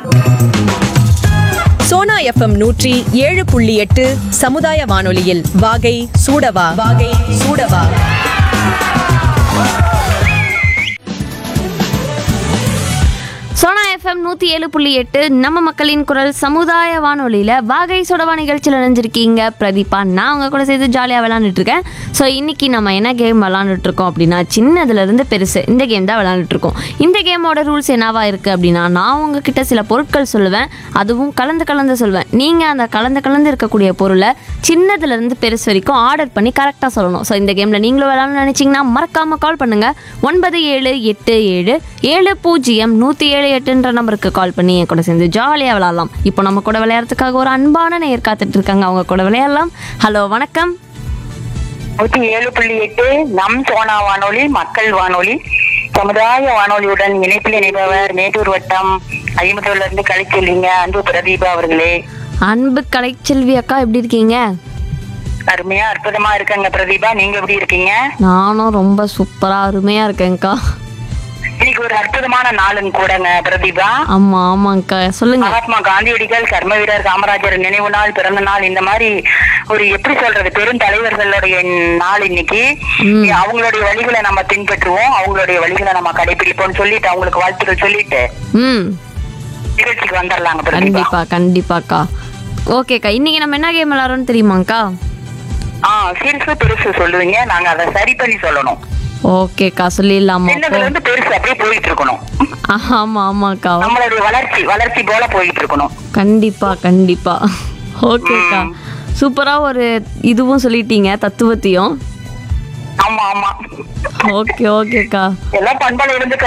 Sona FM நூற்றி ஏழு புள்ளி எட்டு சமுதாய வானொலியில் வாகை சூடவா வாகை சூடவா சோனா எஃப்எம் நூற்றி ஏழு புள்ளி எட்டு நம்ம மக்களின் குரல் சமுதாய வானொலியில் வாகை சொடவா நிகழ்ச்சியில் நினைஞ்சிருக்கீங்க பிரதீபா நான் உங்கள் கூட சேர்த்து ஜாலியாக விளாண்டுட்டு இருக்கேன் ஸோ இன்னைக்கு நம்ம என்ன கேம் விளாண்டுட்டு இருக்கோம் அப்படின்னா சின்னதுலேருந்து பெருசு இந்த கேம் தான் விளாண்டுட்டு இருக்கோம் இந்த கேமோட ரூல்ஸ் என்னவா இருக்குது அப்படின்னா நான் உங்ககிட்ட சில பொருட்கள் சொல்லுவேன் அதுவும் கலந்து கலந்து சொல்வேன் நீங்கள் அந்த கலந்து கலந்து இருக்கக்கூடிய பொருளை சின்னதுலேருந்து பெருசு வரைக்கும் ஆர்டர் பண்ணி கரெக்டாக சொல்லணும் ஸோ இந்த கேமில் நீங்களும் விளாட்ணும்னு நினச்சிங்கன்னா மறக்காமல் கால் பண்ணுங்கள் ஒன்பது ஏழு எட்டு ஏழு ஏழு பூஜ்ஜியம் நூற்றி ஏழு எட்டுன்ற நம்பருக்கு கால் பண்ணி என் கூட சேர்ந்து ஜாலியாக விளாட்லாம் இப்போ நம்ம கூட விளையாடுறதுக்காக ஒரு அன்பான நேர் காத்துட்டு இருக்காங்க அவங்க கூட விளையாடலாம் ஹலோ வணக்கம் நூத்தி ஏழு புள்ளி எட்டு நம் சோனா வானொலி மக்கள் வானொலி சமுதாய வானொலியுடன் இணைப்பில் இணைப்பவர் மேட்டூர் வட்டம் ஐம்பத்தூர்ல இருந்து கழிச்சொல்லிங்க அன்பு பிரதீபா அவர்களே அன்பு கலைச்செல்வி அக்கா எப்படி இருக்கீங்க அருமையா அற்புதமா இருக்கங்க பிரதீபா நீங்க எப்படி இருக்கீங்க நானும் ரொம்ப சூப்பராக அருமையாக இருக்கேன்க்கா இன்னைக்கு ஒரு அற்புதமான நாளுங்க கூடங்க பிரதீபா ஆமாம் ஆமாங்க்கா சொல்லுங்க மகாத்மா காந்தியடிகள் கர்ம வீரர் காமராஜர் நினைவு நாள் பிறந்த நாள் இந்த மாதிரி ஒரு எப்படி சொல்றது பெரும் தலைவர்களுடைய நாள் இன்னைக்கு அவங்களுடைய வழிகளை நம்ம பின்பற்றுவோம் அவங்களுடைய வழிகளை நம்ம கடைபிடிப்போம்னு சொல்லிட்டு அவங்களுக்கு வாழ்த்துக்கள் சொல்லிட்டு ம் நிகழ்ச்சிக்கு வந்துடலாங்க பிரதீபா கண்டிப்பா கண்டிப்பாக்கா ஓகேக்கா இன்னைக்கு நம்ம என்ன கேம் விளாட்றோம்னு தெரியுமாங்க்கா ஆ சிறுசு பெருசு சொல்லுவீங்க நாங்க அதை சரி பண்ணி சொல்லணும் ஓகேக்கா சொல்லிடலாமா சின்னதுல அப்போ இருந்து பெருசு அப்படியே போயிட்டு இருக்கணும் ஆமா ஆமாக்கா நம்மளுடைய வளர்ச்சி வளர்ச்சி போல போயிட்டு இருக்கணும் கண்டிப்பா கண்டிப்பா ஓகேக்கா சூப்பரா ஒரு இதுவும் சொல்லிட்டீங்க தத்துவத்தையும் ஆமா ஆமா ஓகே ஓகேக்கா எல்லாம் பண்பால இருந்து